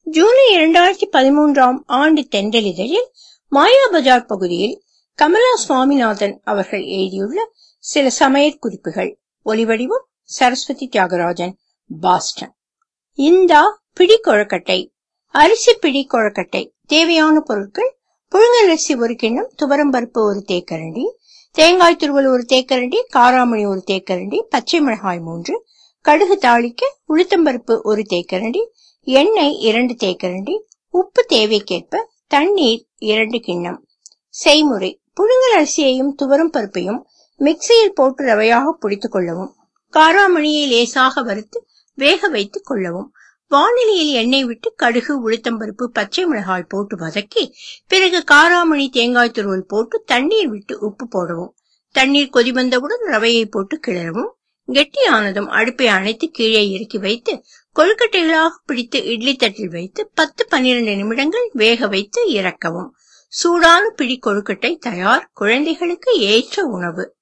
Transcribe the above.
ஜூலை இரண்டாயிரத்தி பதிமூன்றாம் ஆண்டு தென்றலிதழில் மாயா பஜார் பகுதியில் கமலா சுவாமிநாதன் அவர்கள் எழுதியுள்ள சில சமையற் குறிப்புகள் ஒலிவடிவம் சரஸ்வதி தியாகராஜன் பாஸ்டன் இந்தா பிடி கொழக்கட்டை அரிசி பிடி கொழக்கட்டை தேவையான பொருட்கள் புழுங்கலரிசி ஒரு கிண்ணம் துவரம்பருப்பு ஒரு தேக்கரண்டி தேங்காய் துருவல் ஒரு தேக்கரண்டி காராமணி ஒரு தேக்கரண்டி பச்சை மிளகாய் மூன்று கடுகு தாளிக்க உளுத்தம்பருப்பு ஒரு தேக்கரண்டி எண்ணெய் இரண்டு தேக்கரண்டி உப்பு தேவைக்கேற்ப தண்ணீர் இரண்டு கிண்ணம் செய்முறை புழுங்கல் அரிசியையும் துவரம் பருப்பையும் மிக்சியில் போட்டு ரவையாக பிடித்துக் கொள்ளவும் காராமணியை லேசாக வறுத்து வேக வைத்துக் கொள்ளவும் வானிலையில் எண்ணெய் விட்டு கடுகு உளுத்தம்பருப்பு பச்சை மிளகாய் போட்டு வதக்கி பிறகு காராமணி தேங்காய் துருவல் போட்டு தண்ணீர் விட்டு உப்பு போடவும் தண்ணீர் கொதிவந்தவுடன் ரவையை போட்டு கிளறவும் கெட்டியானதும் அடுப்பை அணைத்து கீழே இறக்கி வைத்து கொழுக்கட்டைகளாக பிடித்து இட்லி தட்டில் வைத்து பத்து பன்னிரண்டு நிமிடங்கள் வேக வைத்து இறக்கவும் சூடான பிடி கொழுக்கட்டை தயார் குழந்தைகளுக்கு ஏற்ற உணவு